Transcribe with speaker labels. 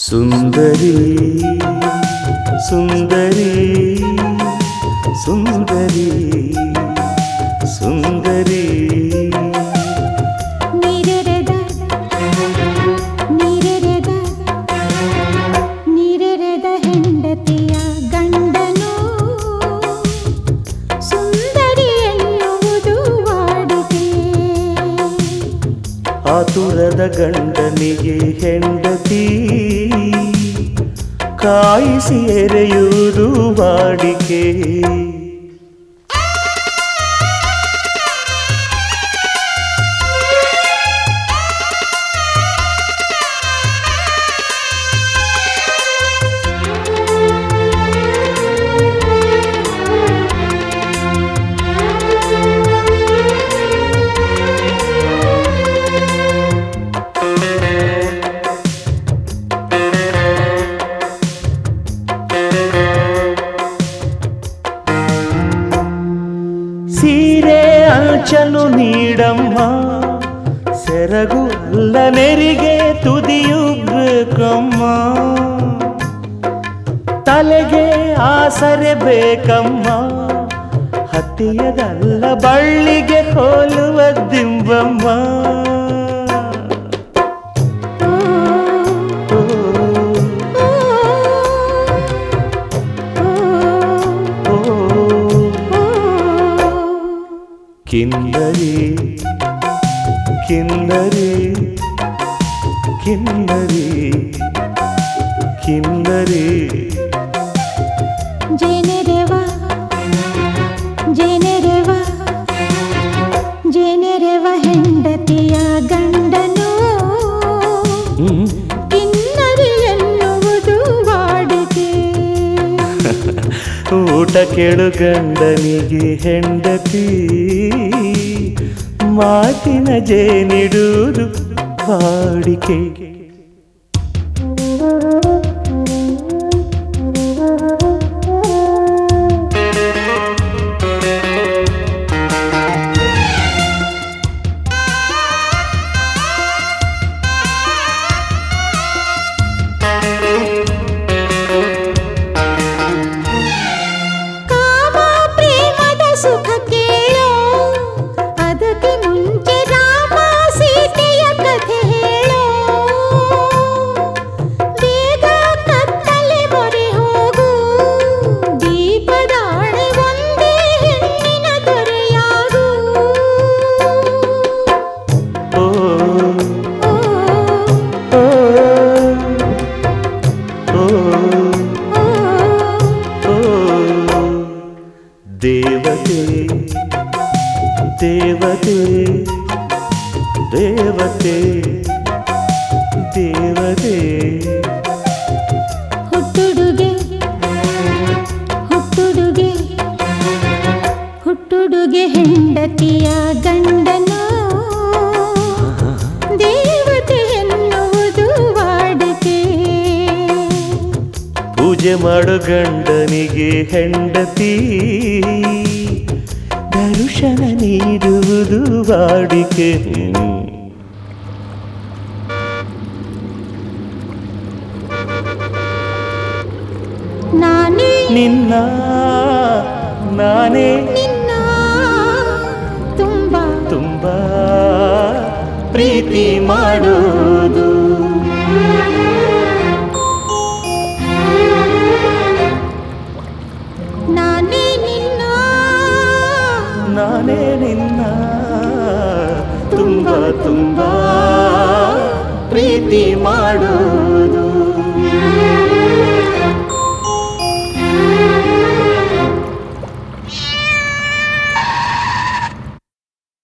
Speaker 1: ಸುಂದರಿ ಸುಂದರಿ ಸುಂದರಿ ಸುಂದರಿ
Speaker 2: ನೀರೆರೆದ ನೀರೆರೆದ ನೀರೆರೆದ ಹೆಂಡತಿಯ ಗಂಡನು ಸುಂದರಿ ಎನ್ನುವುದು ವಾಡಿಕೆ
Speaker 1: ಆತುರದ ಗಂಡನಿಗೆ ಹೆಂಡತಿ ಕಾಯಿಸಿ ಎರೆಯುವುದು ವಾಡಿಕೆ ಸೀರೆ ಅಂಚನು ನೀಡಮ್ಮ ಸೆರಗು ಅಲ್ಲ ನೆರಿಗೆ ತುದಿಯು ಬೇಕಮ್ಮ ತಲೆಗೆ ಆಸರೆ ಬೇಕಮ್ಮ ಹತ್ತಿಯದಲ್ಲ ಬಳ್ಳಿಗೆ ಹೋಲುವ ದಿಂಬಮ್ಮ
Speaker 2: ಓ,
Speaker 1: ಓ,
Speaker 2: ಓ,
Speaker 1: ಓ.
Speaker 2: ಓ.
Speaker 1: ಕಿನ್ನರಿ ಕಿನ್ನರಿ ಕಿನ್ನರಿ ಕಿನ್ನರಿ
Speaker 2: ಜೇನೆರೆವ ಜೇನೆರೆವ ಜೇನೆರೆವ ಹೆಂಡತಿಯ ಗಂಡನು
Speaker 1: ಹ್ಮ್.
Speaker 2: ಕಿನ್ನರಿ ಎನ್ನುವುದು ವಾಡಿಕೆ
Speaker 1: ಊಟ ಕೆಳು ಗಂಡನಿಗೆ ಹೆಂಡತಿ ಮಾತಿನ ಜೇನಿಡುವುದು ವಾಡಿಕೆ
Speaker 2: ಕಾಮ ಪ್ರೇಮದ ಸುಖ ಕೇಳೋ ಅದಕ್ಕೆ ಮುಂಚೆ ರಾಮ ಸೀತೆಯ ಕಥೆ ಹೇಳೋ ಬೇಗ ಕತ್ತಲೆ ಮೊರೆ ಹೋಗು ದೀಪದಾಣೆ ಒಂದೇ ಹೆಣ್ಣಿನ ದೊರೆಯಾಗು
Speaker 1: ಓ
Speaker 2: ಓ,
Speaker 1: ಓ, ಓ,
Speaker 2: ಓ,
Speaker 1: ಓ. ದೇವತೆ ದೇವತೆ ದೇವತೆ ದೇವತೆ
Speaker 2: ಹುಟ್ಟುಡುಗೆ ಹುಟ್ಟುಡುಗೆ ಹುಟ್ಟುಡುಗೆ ಹೆಂಡತಿಯ ಗಂಡನು ದೇವತೆ ಎನ್ನುವುದು ವಾಡಿಕೆ
Speaker 1: ಪೂಜೆ ಮಾಡು ಗಂಡನಿಗೆ ಹೆಂಡತಿ ದರ್ಶನ ನೀಡುವುದು ವಾಡಿಕೆ
Speaker 2: ನಾನೇ
Speaker 1: ನಿನ್ನ ನಾನೇ
Speaker 2: ನಿನ್ನ ತುಂಬ
Speaker 1: ತುಂಬಾ ಪ್ರೀತಿ ಮಾಡೋದು
Speaker 2: ನಾನೇ ನಿನ್ನ
Speaker 1: ನಾನೇ ನಿನ್ನ ತುಂಬಾ ತುಂಬಾ ಪ್ರೀತಿ ಮಾಡೋದು